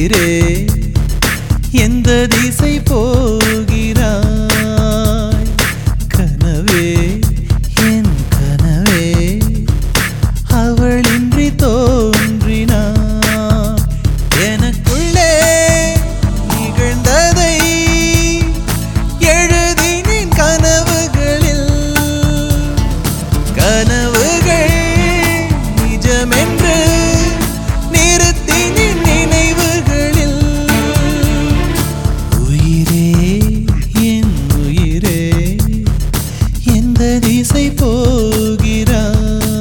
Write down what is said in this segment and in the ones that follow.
உயிரே எந்த திசை போகிறாய் கனவே என் கனவே அவளின்றி தோன்றினான் எனக்குள்ளே நிகழ்ந்ததை எழுதினேன் கனவுகளில் கனவுகள் நிஜமென்று நிறுத்தினேன் நினைவுகளில் உயிரே என் உயிரே எந்த திசை போகிறாய்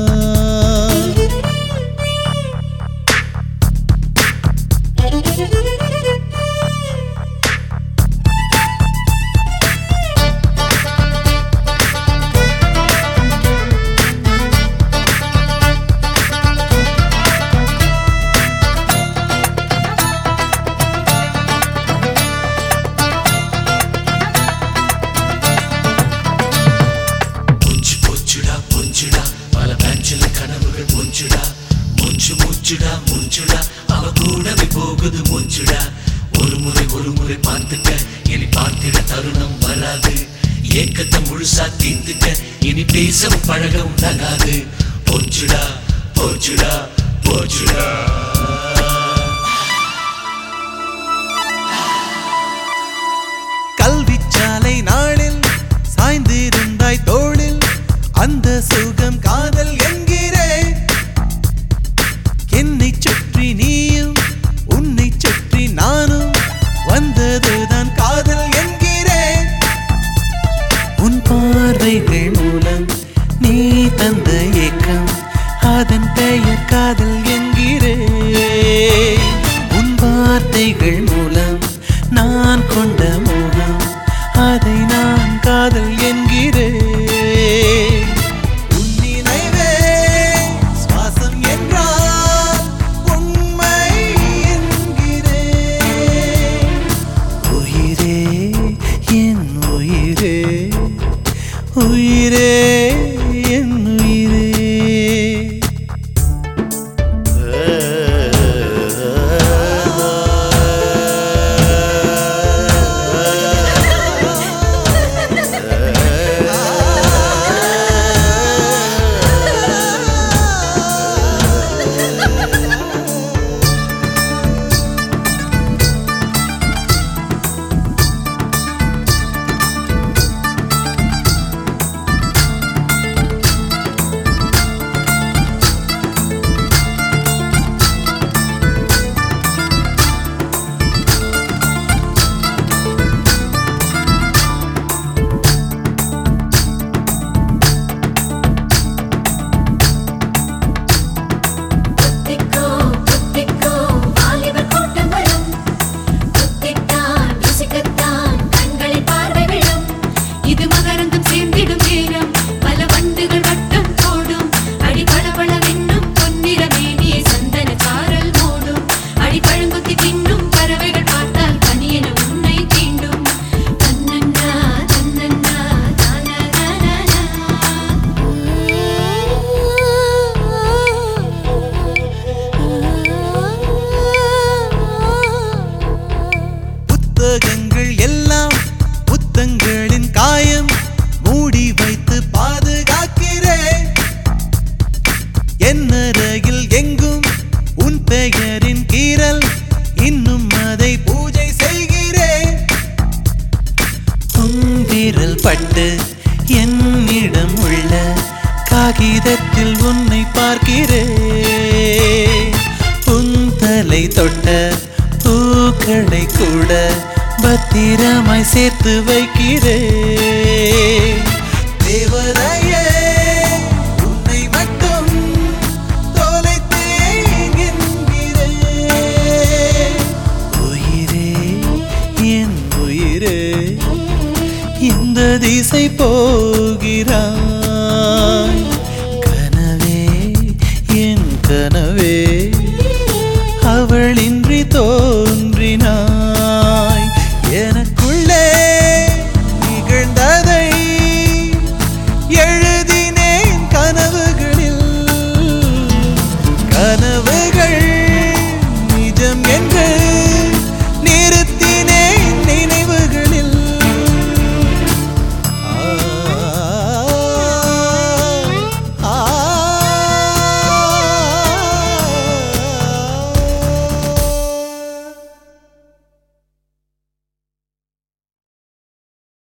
மூச்சு போச்சுடா பொஞ்சுடா பல பேச்சில கனவுகள் மூச்சுடா மூச்சு மூச்சுடா மூச்சுடா அவ கூடவே போகுது மூச்சுடா ஒரு முறை ஒரு முறை பார்த்துக்க இனி பார்த்திட தருணம் வராது ஏக்கத்தை முழுசா தீர்த்துக்க இனி பேசவும் பழகவும் தகாது போச்சுடா போச்சுடா போச்சுடா கல்விச்சாலை நாளில் சாய்ந்திருந்தாய் தோளில் அந்த சுகம் காதல் என்கிறேன் என்னை சுற்றி நீயும் உன்னை சுற்றி நானும் வந்ததுதான் காதல் என்கிறேன் உன் பார்வைகள் மூலம் நீ தந்த ஏக்கம் அதன் பெயர் காதல் என்கிறேன் உன் வார்த்தைகள் மூலம் நான் கொண்ட மோகம் அதை நான் காதல் என்கிறேன் உன் நினைவே சுவாசம் என்றால் உண்மை என்கிறேன் உயிரே என் உயிரே உயிரே என் உயிரே குத்திக்கோ குத்திக்கோ வாலிபர் கூட்டங்களும் குத்தித்தான் ருசிக்கத்தான் கண்களின் பார்வை விழும் இது மகரந்தம் சேர்ந்திடும் நேரம் பல வண்டுகள் வட்டம் போடும் அடி பளபளவென்னும் பொன்னிற மேனியை சந்தன சாரல் மூடும் அடி பழங்குத்தி தின்னும் பறவைகள் பார்த்தால் கனியென உன்னை தீண்டும் தன்னன்னா தன்னன்னா புத்தகங்கள் எல்லாம் புத்தங்களின் காயம் மூடி வைத்து பாதுகாக்கிறேன் என்னறையில் எங்கும் உன் பெயரின் கீறல் இன்னும் அதை பூஜை செய்கிறேன் உன் விரல் பட்டு என்னிடம் உள்ள காகிதத்தில் உன்னை பார்க்கிறேன் உன் தலை தொட்ட பூக்களை கூட பத்திரமாய் சேர்த்து வைக்கிறேன் தேவதையே உன்னை மட்டும் தொலைத்தேன் என்கிறேன் உயிரே என் உயிரே இந்த திசை போகிறாய்